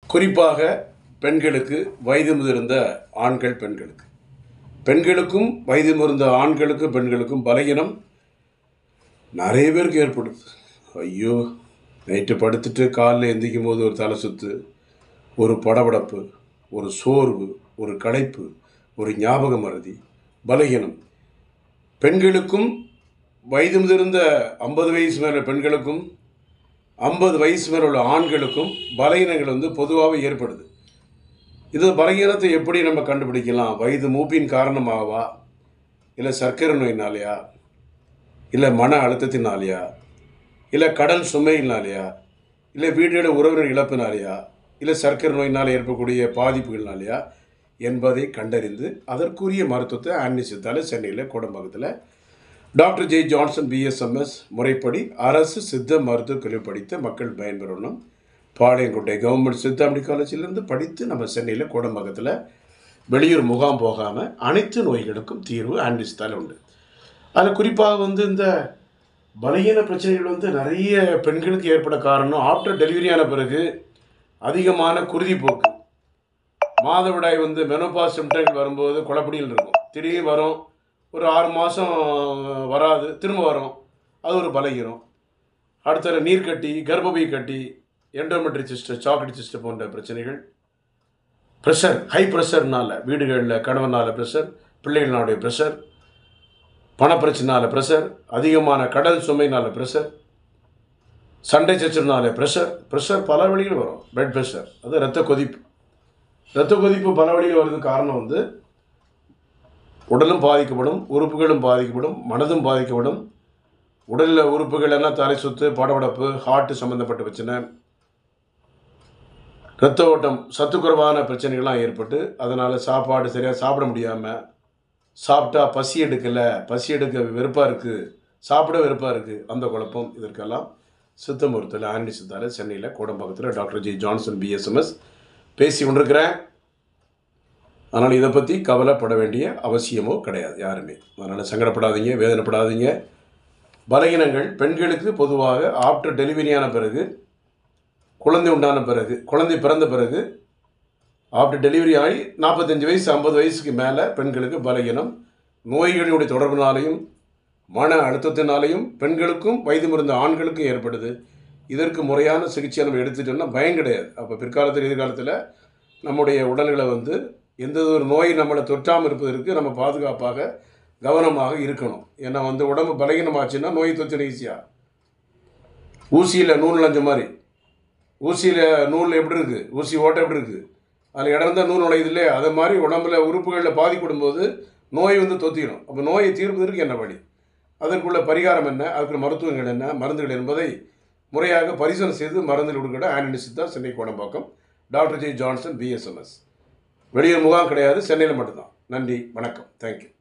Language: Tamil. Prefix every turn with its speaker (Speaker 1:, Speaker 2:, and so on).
Speaker 1: குறிப்பாக பெண்களுக்கு வயது முதிர்ந்த ஆண்கள் பெண்களுக்கு பெண்களுக்கும் வயது முதிர்ந்த ஆண்களுக்கு பெண்களுக்கும் பலகீனம் நிறைய பேருக்கு ஏற்படுது ஐயோ நைட்டு படுத்துட்டு காலைல எந்திக்கும் போது ஒரு தலை சுத்து ஒரு படபடப்பு ஒரு சோர்வு ஒரு களைப்பு ஒரு ஞாபக மறதி பலகீனம் பெண்களுக்கும் வயது முதிர்ந்த ஐம்பது வயசு மேலே பெண்களுக்கும் ஐம்பது வயசு மேலே உள்ள ஆண்களுக்கும் பலகீனங்கள் வந்து பொதுவாகவே ஏற்படுது இது பலகீனத்தை எப்படி நம்ம கண்டுபிடிக்கலாம் வயது மூப்பின் காரணமாகவா இல்லை சர்க்கரை நோயினாலையா இல்லை மன அழுத்தத்தினாலையா இல்லை கடன் சுமையினாலையா இல்லை வீடுகள உறவினர் இழப்பினாலையா இல்லை சர்க்கரை நோயினால் ஏற்படக்கூடிய பாதிப்புகள்னாலையா என்பதை கண்டறிந்து அதற்குரிய மருத்துவத்தை ஆன்மி சித்தால சென்னையில் கோடம்பாக்கத்தில் டாக்டர் ஜே ஜான்சன் பிஎஸ்எம்எஸ் முறைப்படி அரசு சித்த மருத்துவக் கல்வி படித்த மக்கள் பயன்பெறணும் பாளையங்கோட்டை கவர்மெண்ட் சித்தாமணி காலேஜிலேருந்து படித்து நம்ம சென்னையில் கோடம்பாக்கத்தில் வெளியூர் முகாம் போகாமல் அனைத்து நோய்களுக்கும் தீர்வு ஆன்டிஸ்தால் உண்டு அதில் குறிப்பாக வந்து இந்த பலகீன பிரச்சனைகள் வந்து நிறைய பெண்களுக்கு ஏற்பட காரணம் ஆஃப்டர் டெலிவரி ஆன பிறகு அதிகமான குருதிப்போக்கு மாதவிடாய் வந்து மெனோபா சிம்டங்கள் வரும்போது குழப்படியில் இருக்கும் திடீர்னு வரும் ஒரு ஆறு மாதம் வராது திரும்ப வரும் அது ஒரு பலகீனம் அடுத்தது நீர்க்கட்டி கர்ப்பப்பை கட்டி எண்டோமெட்ரி சிஸ்ட் சாக்லேட் சிஸ்ட் போன்ற பிரச்சனைகள் ப்ரெஷர் ஹை ப்ரெஷர்னால வீடுகளில் கணவனால் ப்ரெஷர் பிள்ளைகளினுடைய ப்ரெஷர் பணப்பிரச்சனால ப்ரெஷர் அதிகமான கடல் சுமைனால ப்ரெஷர் சண்டை சச்சரனால ப்ரெஷர் ப்ரெஷர் பல வழிகள் வரும் பிளட் ப்ரெஷர் அது இரத்த கொதிப்பு இரத்த கொதிப்பு பல வழிகள் வர்றதுக்கு காரணம் வந்து உடலும் பாதிக்கப்படும் உறுப்புகளும் பாதிக்கப்படும் மனதும் பாதிக்கப்படும் உடலில் உறுப்புகள் எல்லாம் தலை சுத்து படபடப்பு ஹார்ட் சம்மந்தப்பட்ட பிரச்சனை இரத்த ஓட்டம் சத்துக்குறைவான பிரச்சனைகள்லாம் ஏற்பட்டு அதனால் சாப்பாடு சரியாக சாப்பிட முடியாமல் சாப்பிட்டா பசி எடுக்கலை பசி எடுக்க வெறுப்பாக இருக்குது சாப்பிட வெறுப்பாக இருக்குது அந்த குழப்பம் இதற்கெல்லாம் சித்த மருத்துவத்தில் ஆண்டி சித்தால சென்னையில் கோடம்பாக்கத்தில் டாக்டர் ஜி ஜான்சன் பிஎஸ்எம்எஸ் பேசி கொண்டிருக்கிறேன் அதனால் இதை பற்றி கவலைப்பட வேண்டிய அவசியமோ கிடையாது யாருமே அதனால் சங்கடப்படாதீங்க வேதனைப்படாதீங்க பலகீனங்கள் பெண்களுக்கு பொதுவாக ஆஃப்டர் டெலிவரியான பிறகு குழந்தை உண்டான பிறகு குழந்தை பிறந்த பிறகு ஆஃப்டர் டெலிவரி ஆகி நாற்பத்தஞ்சு வயசு ஐம்பது வயசுக்கு மேலே பெண்களுக்கு பலகீனம் நோய்களினுடைய தொடர்பினாலையும் மன அழுத்தத்தினாலையும் பெண்களுக்கும் வயது முறிந்த ஆண்களுக்கும் ஏற்படுது இதற்கு முறையான சிகிச்சை நம்ம எடுத்துட்டோம்னா பயம் கிடையாது அப்போ பிற்காலத்தில் எதிர்காலத்தில் நம்முடைய உடல்களை வந்து எந்த ஒரு நோய் நம்மளை தொற்றாமல் இருப்பதற்கு நம்ம பாதுகாப்பாக கவனமாக இருக்கணும் ஏன்னா வந்து உடம்பு பலகீனமாச்சுன்னா நோய் தொற்றின ஈஸியாக ஊசியில் நூல் நஞ்ச மாதிரி ஊசியில் நூல் எப்படி இருக்குது ஊசி ஓட்டை எப்படி இருக்குது அதில் இடம் இருந்தால் நூல் நுழையுது இல்லையா அதை மாதிரி உடம்புல உறுப்புகளில் பாதிக்கப்படும் போது நோய் வந்து தொத்திடும் அப்போ நோயை தீர்ப்பதற்கு என்ன வழி அதற்குள்ள பரிகாரம் என்ன அதுக்குள்ள மருத்துவங்கள் என்ன மருந்துகள் என்பதை முறையாக பரிசோதனை செய்து மருந்துகள் கொடுக்கிற Anandhi Siddha Chennai Kodambakkam doctor J Johnson BSMS வெளியூர் முகாம் கிடையாது சென்னையில் மட்டும்தான் நன்றி வணக்கம் தேங்க்யூ